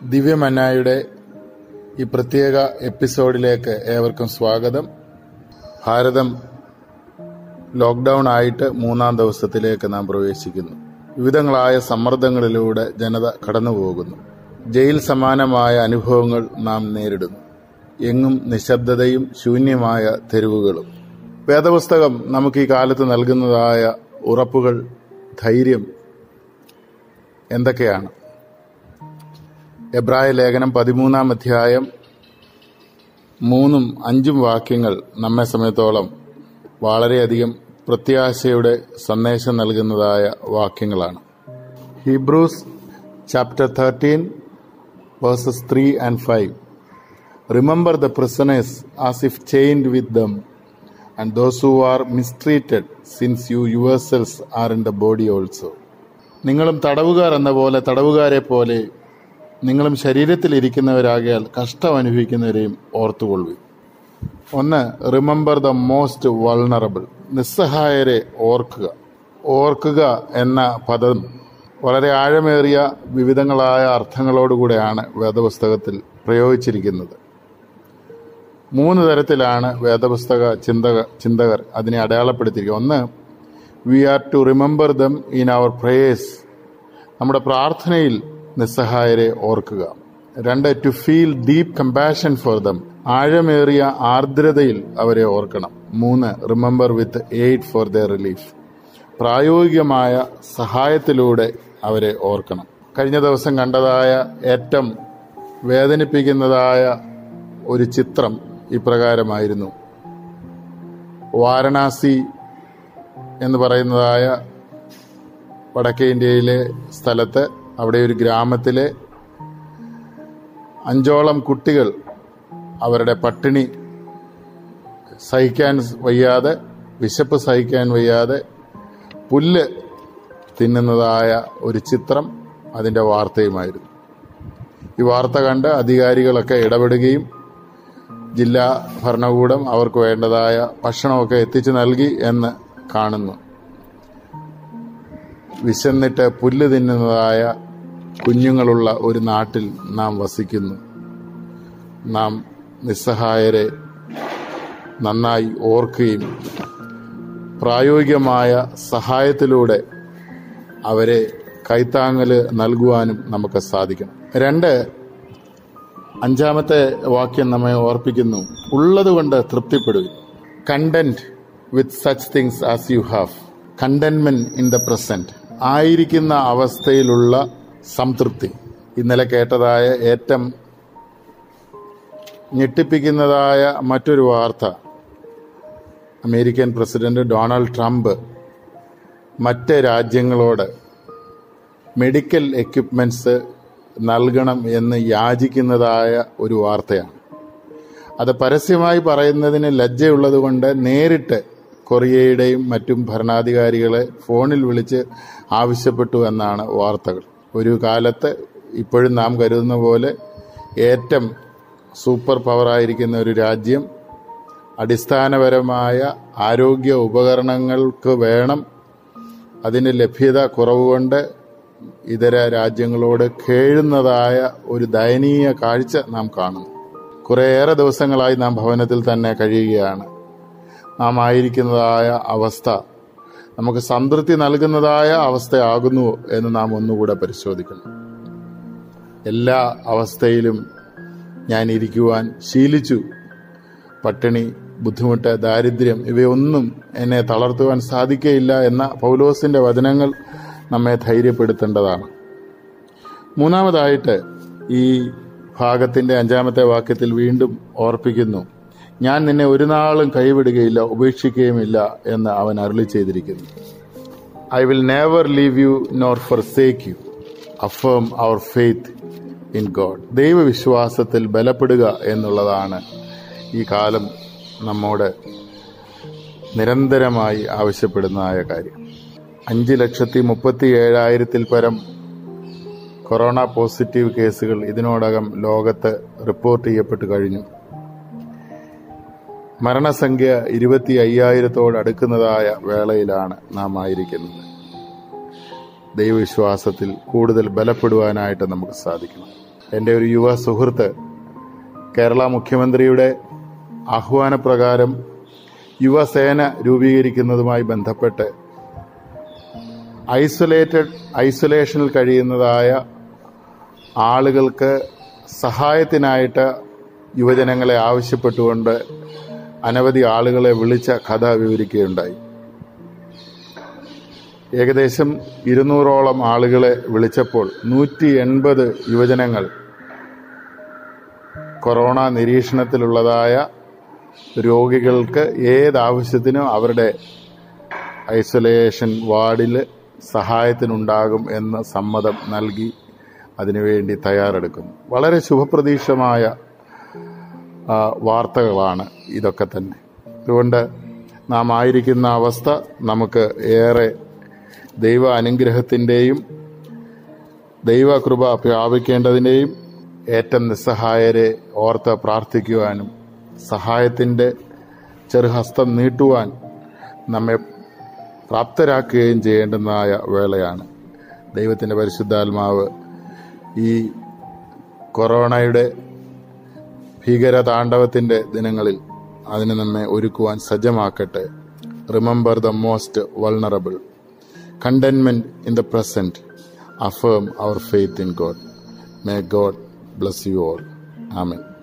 ദിവ്യമന്നായുടെ ഈ പ്രത്യേക എപ്പിസോഡിലേക്ക് ഏവർക്കും സ്വാഗതം ഭാരതം ലോക്ക്ഡൌൺ ആയിട്ട് മൂന്നാം ദിവസത്തിലേക്ക് നാം പ്രവേശിക്കുന്നു വിവിധങ്ങളായ സമ്മർദ്ദങ്ങളിലൂടെ ജനത കടന്നുപോകുന്നു ജയിൽ സമാനമായ അനുഭവങ്ങൾ നാം നേരിടുന്നു എങ്ങും നിശബ്ദതയും ശൂന്യമായ തെരുവുകളും വേദപുസ്തകം നമുക്ക് ഈ കാലത്ത് നൽകുന്നതായ ഉറപ്പുകൾ ധൈര്യം എന്തൊക്കെയാണ് എബ്രായ ലേഖനം പതിമൂന്നാം അധ്യായം മൂന്നും അഞ്ചും വാക്യങ്ങൾ നമ്മെ സമയത്തോളം വളരെയധികം പ്രത്യാശയുടെ സന്ദേശം നൽകുന്നതായ വാക്യങ്ങളാണ് Hebrews chapter thirteen verses three and five remember the prisoners as if chained with them and those who are mistreated since you yourselves are in the body also നിങ്ങളും തടവുകാർ എന്ന പോലെ തടവുകാരെ പോലെ നിങ്ങളും ശരീരത്തിൽ ഇരിക്കുന്നവരാകിയാൽ കഷ്ടം അനുഭവിക്കുന്നവരെയും ഓർത്തുകൊള്ളുവിൻ ഒന്ന് റിമെമ്പർ ദ മോസ്റ്റ് വൾണറബിൾ നിസ്സഹായരെ ഓർക്കുക ഓർക്കുക എന്ന പദം വളരെ ആഴമേറിയ വിവിധങ്ങളായ അർത്ഥങ്ങളോടുകൂടെയാണ് വേദപുസ്തകത്തിൽ പ്രയോഗിച്ചിരിക്കുന്നത് മൂന്ന് തരത്തിലാണ് വേദപുസ്തക ചിന്തക ചിന്തകർ അതിനെ അടയാളപ്പെടുത്തിയിരിക്കുക ഒന്ന് we are to remember them in our prayers നമ്മുടെ പ്രാർത്ഥനയിൽ നിസ്സഹായരെ ഓർക്കുക രണ്ട് to feel deep compassion for them ആഴമേറിയ ആർദ്രതയിൽ അവരെ ഓർക്കണം മൂന്ന് remember with aid for the relief പ്രായോഗികമായ സഹായത്തിലൂടെ അവരെ ഓർക്കണം കഴിഞ്ഞ ദിവസം കണ്ടതായ ഏറ്റവും വേദനിപ്പിക്കുന്നതായ ഒരു ചിത്രം ഇപ്രകാരമായിരുന്നു വാരണാസി എന്ന് പറയുന്നതായ വടക്കേ ഇന്ത്യയിലെ സ്ഥലത്ത് അവിടെ ഒരു ഗ്രാമത്തിലെ അഞ്ചോളം കുട്ടികൾ അവരുടെ പട്ടിണി സഹിക്കാൻ വയ്യാതെ വിശപ്പ് സഹിക്കാൻ വയ്യാതെ പുല്ല് തിന്നുന്നതായ ഒരു ചിത്രം അതിൻ്റെ വാർത്തയുമായിരുന്നു ഈ വാർത്ത കണ്ട് അധികാരികളൊക്കെ ഇടപെടുകയും ജില്ലാ ഭരണകൂടം അവർക്ക് വേണ്ടതായ ഭക്ഷണമൊക്കെ എത്തിച്ചു നൽകി എന്ന് കാണുന്നു വിശന്നിട്ട് പുല്ല് തിന്നുന്നതായ കുഞ്ഞുങ്ങളുള്ള ഒരു നാട്ടിൽ നാം വസിക്കുന്നു നാം നിസ്സഹായരെ നന്നായി ഓർക്കുകയും പ്രായോഗികമായ സഹായത്തിലൂടെ അവരെ കൈത്താങ്ങല് നൽകുവാനും നമുക്ക് സാധിക്കണം രണ്ട് അഞ്ചാമത്തെ വാക്യം നമ്മെ ഓർപ്പിക്കുന്നു ഉള്ളതുകൊണ്ട് തൃപ്തിപ്പെടുക content with such things as you have contentment in the present ആയിരിക്കുന്ന അവസ്ഥയിലുള്ള സംതൃപ്തി ഇന്നലെ കേട്ടതായ ഏറ്റവും ഞെട്ടിപ്പിക്കുന്നതായ മറ്റൊരു വാർത്ത അമേരിക്കൻ പ്രസിഡന്റ് ഡൊണാൾഡ് ട്രംപ് മറ്റ് രാജ്യങ്ങളോട് മെഡിക്കൽ എക്യുപ്മെന്റ്സ് നൽകണം എന്ന് യാചിക്കുന്നതായ ഒരു വാർത്തയാണ് അത് പരസ്യമായി പറയുന്നതിന് ലജ്ജയുള്ളത് കൊണ്ട് നേരിട്ട് കൊറിയയുടെയും മറ്റും ഭരണാധികാരികളെ ഫോണിൽ വിളിച്ച് ആവശ്യപ്പെട്ടു എന്നാണ് വാർത്തകൾ ഒരു കാലത്ത് ഇപ്പോഴും നാം കരുതുന്ന പോലെ ഏറ്റവും സൂപ്പർ പവറായിരിക്കുന്ന ഒരു രാജ്യം അടിസ്ഥാനപരമായ ആരോഗ്യ ഉപകരണങ്ങൾക്ക് വേണം അതിന് ലഭ്യത കുറവുകൊണ്ട് ഇതര രാജ്യങ്ങളോട് കേഴുന്നതായ ഒരു ദയനീയ കാഴ്ച നാം കാണുന്നു കുറേയേറെ ദിവസങ്ങളായി നാം ഭവനത്തിൽ തന്നെ കഴിയുകയാണ് നാം ആയിരിക്കുന്നതായ അവസ്ഥ നമുക്ക് സംതൃപ്തി നൽകുന്നതായ അവസ്ഥയാകുന്നു എന്ന് നാം ഒന്നുകൂടെ പരിശോധിക്കണം എല്ലാ അവസ്ഥയിലും ഞാൻ ഇരിക്കുവാൻ ശീലിച്ചു പട്ടിണി ബുദ്ധിമുട്ട് ദാരിദ്ര്യം ഇവയൊന്നും എന്നെ തളർത്തുവാൻ സാധിക്കയില്ല എന്ന പൗലോസിന്റെ വചനങ്ങൾ നമ്മെ ധൈര്യപ്പെടുത്തേണ്ടതാണ് മൂന്നാമതായിട്ട് ഈ ഭാഗത്തിന്റെ അഞ്ചാമത്തെ വാക്യത്തിൽ വീണ്ടും ഓർപ്പിക്കുന്നു ഞാൻ നിന്നെ ഒരു നാളും കൈവിടുകയില്ല ഉപേക്ഷിക്കുകയുമില്ല എന്ന് അവൻ അരുളി ചെയ്തിരിക്കുന്നു I will never leave you nor forsake you affirm our faith in God ദൈവവിശ്വാസത്തിൽ ബലപ്പെടുക എന്നുള്ളതാണ് ഈ കാലം നമ്മോട് നിരന്തരമായി ആവശ്യപ്പെടുന്നതായ കാര്യം അഞ്ച് ലക്ഷത്തി മുപ്പത്തി ഏഴായിരത്തിൽ പരം കൊറോണ പോസിറ്റീവ് കേസുകൾ ഇതിനോടകം ലോകത്ത് റിപ്പോർട്ട് ചെയ്യപ്പെട്ട് കഴിഞ്ഞു മരണസംഖ്യ ഇരുപത്തി അയ്യായിരത്തോട് അടുക്കുന്നതായ വേളയിലാണ് നാം ആയിരിക്കുന്നത് ദൈവവിശ്വാസത്തിൽ കൂടുതൽ ബലപ്പെടുവാനായിട്ട് നമുക്ക് സാധിക്കണം എൻ്റെ ഒരു യുവ സുഹൃത്ത് കേരള മുഖ്യമന്ത്രിയുടെ ആഹ്വാനപ്രകാരം യുവസേന രൂപീകരിക്കുന്നതുമായി ബന്ധപ്പെട്ട് ഐസൊലേറ്റഡ് ഐസൊലേഷനിൽ കഴിയുന്നതായ ആളുകൾക്ക് സഹായത്തിനായിട്ട് യുവജനങ്ങളെ ആവശ്യപ്പെട്ടുകൊണ്ട് അനവധി ആളുകളെ വിളിച്ച കഥ വിവരിക്കുകയുണ്ടായി ഏകദേശം ഇരുന്നൂറോളം ആളുകളെ വിളിച്ചപ്പോൾ നൂറ്റി എൺപത് യുവജനങ്ങൾ കൊറോണ നിരീക്ഷണത്തിലുള്ളതായ രോഗികൾക്ക് ഏതാവശ്യത്തിനും അവരുടെ ഐസൊലേഷൻ വാർഡിൽ സഹായത്തിനുണ്ടാകും എന്ന് സമ്മതം നൽകി അതിനുവേണ്ടി തയ്യാറെടുക്കുന്നു വളരെ ശുഭപ്രതീക്ഷമായ ആ, വാർത്തകളാണ് ഇതൊക്കെ തന്നെ അതുകൊണ്ട് നാം ആയിരിക്കുന്ന അവസ്ഥ നമുക്ക് ഏറെ ദൈവ അനുഗ്രഹത്തിൻ്റെയും ദൈവകൃപ പ്രാപിക്കേണ്ടതിൻ്റെയും ഏറ്റവും നിസ്സഹായരെ ഓർത്ത് പ്രാർത്ഥിക്കുവാനും സഹായത്തിൻ്റെ ചെറുഹസ്തം നീട്ടുവാൻ നമ്മെ പ്രാപ്തരാക്കുകയും ചെയ്യേണ്ടുന്നതായ വേളയാണ് ദൈവത്തിൻ്റെ പരിശുദ്ധാത്മാവ് ഈ കൊറോണയുടെ ഭീകരതാണ്ഡവത്തിൻ്റെ ദിനങ്ങളിൽ അതിന് നമ്മെ ഒരുക്കുവാൻ സജ്ജമാക്കട്ടെ remember the most vulnerable containment in the present affirm our faith in God may God bless you all ആമൻ